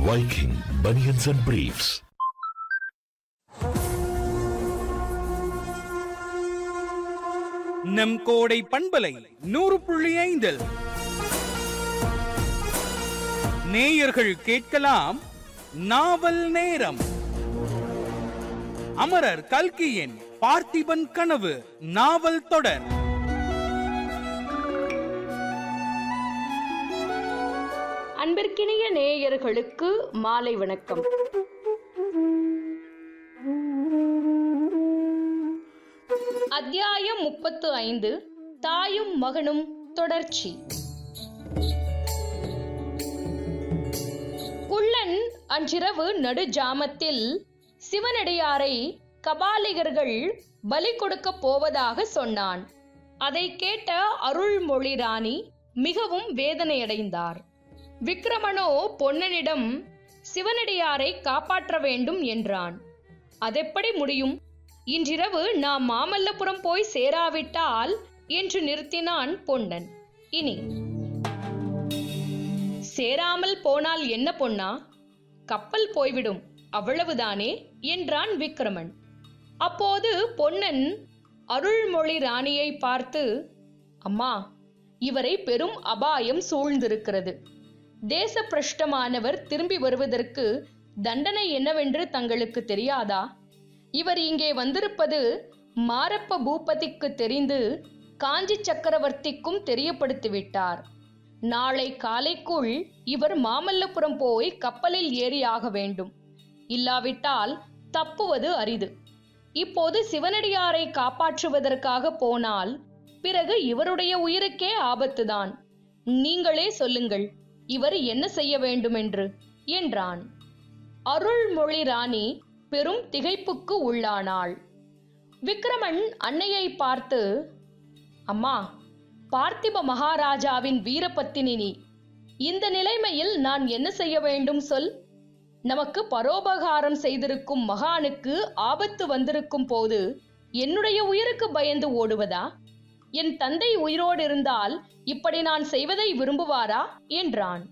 Viking Bunions and Briefs. நம் கோடை பண்பலை நூறு புள்ளி ஐந்தில் நேயர்கள் கேட்கலாம் நாவல் நேரம் அமரர் கல்கியின் பார்த்திபன் கனவு நாவல் தொடர் அன்பிற்கினிய நேயர்களுக்கு மாலை வணக்கம் அத்தியாயம் முப்பத்து ஐந்து தாயும் மகனும் தொடர்ச்சி குள்ளன் அன்றிரவு நடு ஜாமத்தில் சிவனடியாரை கபாலிகர்கள் பலி கொடுக்கப் போவதாக சொன்னான் அதை கேட்ட அருள்மொழி ராணி மிகவும் வேதனையடைந்தார் விக்ரமனோ பொன்னனிடம் சிவனடியாரை காப்பாற்ற வேண்டும் என்றான் அதெப்படி முடியும் இன்றிரவு நாம் மாமல்லபுரம் போய் சேராவிட்டால் என்று நிறுத்தினான் பொன்னன் இனி சேராமல் போனால் என்ன பொன்னா கப்பல் போய்விடும் அவ்வளவுதானே என்றான் விக்ரமன் அப்போது பொன்னன் அருள்மொழி ராணியை பார்த்து அம்மா இவரை பெரும் அபாயம் சூழ்ந்திருக்கிறது தேச பிரஷ்டமானவர் திரும்பி வருவதற்கு தண்டனை என்னவென்று தங்களுக்கு தெரியாதா இவர் இங்கே வந்திருப்பது மாரப்ப பூபதிக்கு தெரிந்து காஞ்சி சக்கரவர்த்திக்கும் தெரியப்படுத்திவிட்டார் நாளை காலைக்குள் இவர் மாமல்லபுரம் போய் கப்பலில் ஏறியாக வேண்டும் இல்லாவிட்டால் தப்புவது அரிது இப்போது சிவனடியாரை காப்பாற்றுவதற்காக போனால் பிறகு இவருடைய உயிருக்கே ஆபத்துதான் நீங்களே சொல்லுங்கள் இவர் என்ன செய்ய வேண்டுமென்று என்றான் அருள்மொழி ராணி பெரும் திகைப்புக்கு உள்ளானாள் விக்ரமன் அன்னையை பார்த்து அம்மா பார்த்திப மகாராஜாவின் வீரபத்தினி நீ இந்த நிலைமையில் நான் என்ன செய்ய வேண்டும் சொல் நமக்கு பரோபகாரம் செய்திருக்கும் மகானுக்கு ஆபத்து வந்திருக்கும் போது என்னுடைய உயிருக்கு பயந்து ஓடுவதா என் தந்தை உயிரோடு இருந்தால் இப்படி நான் செய்வதை விரும்புவாரா என்றான்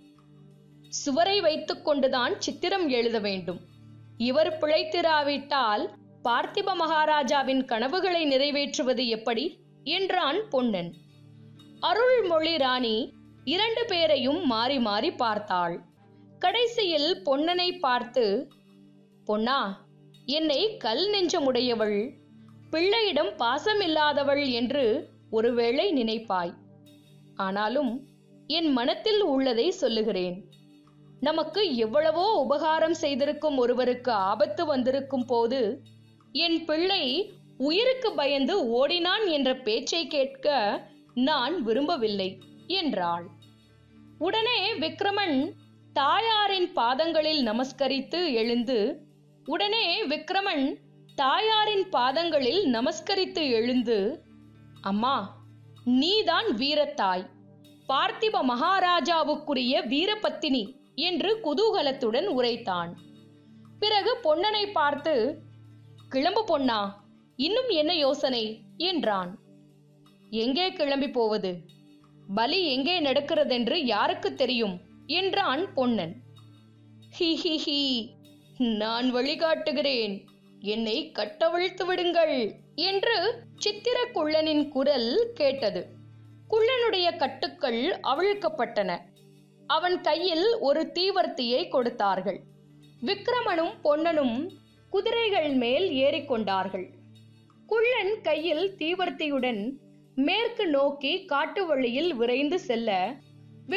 சுவரை வைத்துக் கொண்டுதான் சித்திரம் எழுத வேண்டும் இவர் பிழைத்திராவிட்டால் பார்த்திப மகாராஜாவின் கனவுகளை நிறைவேற்றுவது எப்படி என்றான் பொன்னன் அருள்மொழி ராணி இரண்டு பேரையும் மாறி மாறி பார்த்தாள் கடைசியில் பொன்னனை பார்த்து பொன்னா என்னை கல் நெஞ்சமுடையவள் பிள்ளையிடம் பாசமில்லாதவள் என்று ஒருவேளை நினைப்பாய் ஆனாலும் என் மனத்தில் உள்ளதை சொல்லுகிறேன் நமக்கு எவ்வளவோ உபகாரம் செய்திருக்கும் ஒருவருக்கு ஆபத்து வந்திருக்கும் போது என் பிள்ளை உயிருக்கு பயந்து ஓடினான் என்ற பேச்சை கேட்க நான் விரும்பவில்லை என்றாள் உடனே விக்ரமன் தாயாரின் பாதங்களில் நமஸ்கரித்து எழுந்து உடனே விக்ரமன் தாயாரின் பாதங்களில் நமஸ்கரித்து எழுந்து அம்மா நீதான் வீரத்தாய் பார்த்திப மகாராஜாவுக்குரிய வீரபத்தினி என்று குதூகலத்துடன் உரைத்தான் பிறகு பொன்னனை பார்த்து கிளம்பு பொன்னா இன்னும் என்ன யோசனை என்றான் எங்கே கிளம்பி போவது பலி எங்கே நடக்கிறதென்று யாருக்கு தெரியும் என்றான் பொன்னன் ஹி ஹி ஹி நான் வழிகாட்டுகிறேன் என்னை கட்டவிழ்த்து விடுங்கள் என்று சித்திர குள்ளனின் குரல் கேட்டது குள்ளனுடைய கட்டுக்கள் அவிழ்க்கப்பட்டன அவன் கையில் ஒரு தீவர்த்தியை கொடுத்தார்கள் விக்ரமனும் பொன்னனும் குதிரைகள் மேல் ஏறிக்கொண்டார்கள் குள்ளன் கையில் தீவர்த்தியுடன் மேற்கு நோக்கி காட்டு வழியில் விரைந்து செல்ல